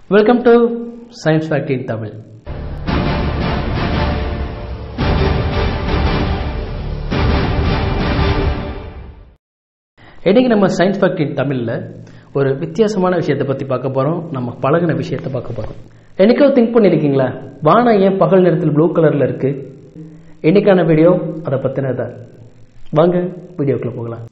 welcome to science fact in Tamil இன்னைக்கு நம்ம science fact இன் தமிழில் ஒரு வித்தியாசமான விஷயத்தை பற்றி பார்க்க போகிறோம் நம்ம பழகின விஷயத்தை பார்க்க போகிறோம் என்னைக்கோ திங்க் பண்ணியிருக்கீங்களா வானம் ஏன் பகல் நேரத்தில் ப்ளூ கலரில் இருக்கு இன்னைக்கான வீடியோ அதை பற்றினதான் வாங்க வீடியோக்குள்ள போகலாம்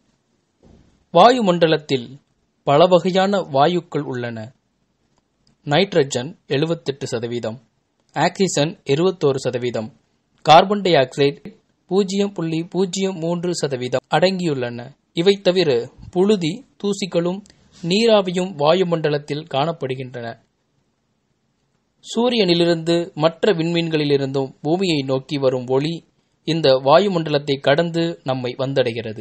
வாயுமண்டலத்தில் பல வகையான வாயுக்கள் உள்ளன நைட்ரஜன் 78% சதவீதம் ஆக்சிஜன் 21% சதவீதம் கார்பன் டை ஆக்சைடு பூஜ்ஜியம் புள்ளி பூஜ்ஜியம் மூன்று சதவீதம் அடங்கியுள்ளன இவை தவிர புழுதி தூசிகளும் நீராவியும் வாயுமண்டலத்தில் காணப்படுகின்றன சூரியனிலிருந்து மற்ற விண்மீன்களிலிருந்தும் பூமியை நோக்கி வரும் ஒளி இந்த வாயுமண்டலத்தை கடந்து நம்மை வந்தடைகிறது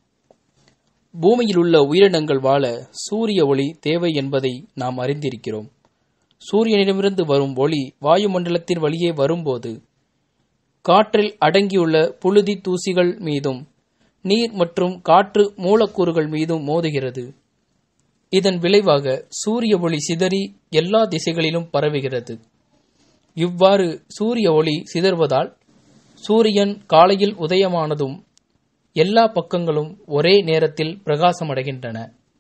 பூமியில் உள்ள உயிரினங்கள் வாழ சூரிய ஒளி தேவை என்பதை நாம் அறிந்திருக்கிறோம் சூரியனிடமிருந்து வரும் ஒளி வாயுமண்டலத்தின் வழியே வரும்போது காற்றில் அடங்கியுள்ள புழுதி தூசிகள் மீதும் நீர் மற்றும் காற்று மூலக்கூறுகள் மீதும் மோதுகிறது இதன் விளைவாக சூரிய ஒளி சிதறி எல்லா திசைகளிலும் பரவுகிறது இவ்வாறு சூரிய ஒளி சிதறுவதால் சூரியன் காலையில் உதயமானதும் எல்லா பக்கங்களும் ஒரே நேரத்தில் பிரகாசமடைகின்றன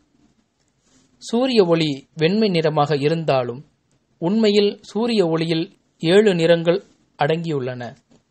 சூரிய ஒளி வெண்மை நிறமாக இருந்தாலும் உண்மையில் சூரிய ஒளியில் ஏழு நிறங்கள் அடங்கியுள்ளன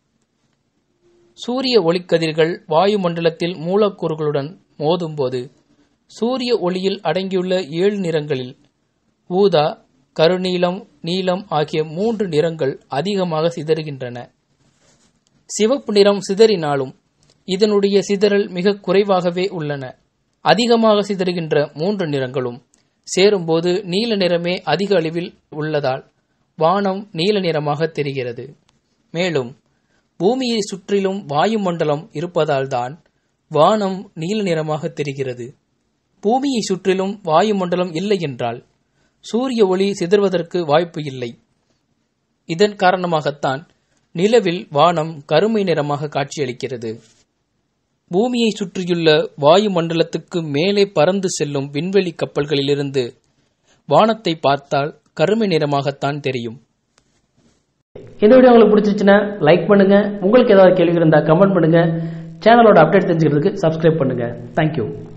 சூரிய ஒளிக்கதிர்கள் வாயுமண்டலத்தில் மூலக்கூறுகளுடன் மோதும்போது சூரிய ஒளியில் அடங்கியுள்ள ஏழு நிறங்களில் ஊதா கருநீலம் நீலம் ஆகிய மூன்று நிறங்கள் அதிகமாக சிதறுகின்றன சிவப்பு நிறம் சிதறினாலும் இதனுடைய சிதறல் மிக குறைவாகவே உள்ளன அதிகமாக சிதறுகின்ற மூன்று நிறங்களும் சேரும்போது நீல நிறமே அதிக அளவில் உள்ளதால் வானம் நீல நிறமாக தெரிகிறது மேலும் பூமியை சுற்றிலும் வாயுமண்டலம் இருப்பதால்தான் வானம் நீல நிறமாக தெரிகிறது பூமியை சுற்றிலும் வாயுமண்டலம் இல்லை என்றால் சூரிய ஒளி சிதறுவதற்கு வாய்ப்பு இல்லை இதன் காரணமாகத்தான் நிலவில் வானம் கருமை நிறமாக காட்சியளிக்கிறது பூமியை சுற்றியுள்ள வாயுமண்டலத்துக்கு மேலே பறந்து செல்லும் விண்வெளி கப்பல்களிலிருந்து வானத்தை பார்த்தால் கருமை நிறமாகத்தான் தெரியும் இந்த வீடியோ உங்களுக்கு பிடிச்சிருச்சுன்னா லைக் பண்ணுங்க உங்களுக்கு ஏதாவது கேள்வி இருந்தால் கமெண்ட் பண்ணுங்க சேனலோட அப்டேட் தெரிஞ்சுக்கிறதுக்கு சப்ஸ்கிரைப் பண்ணுங்க தேங்க்யூ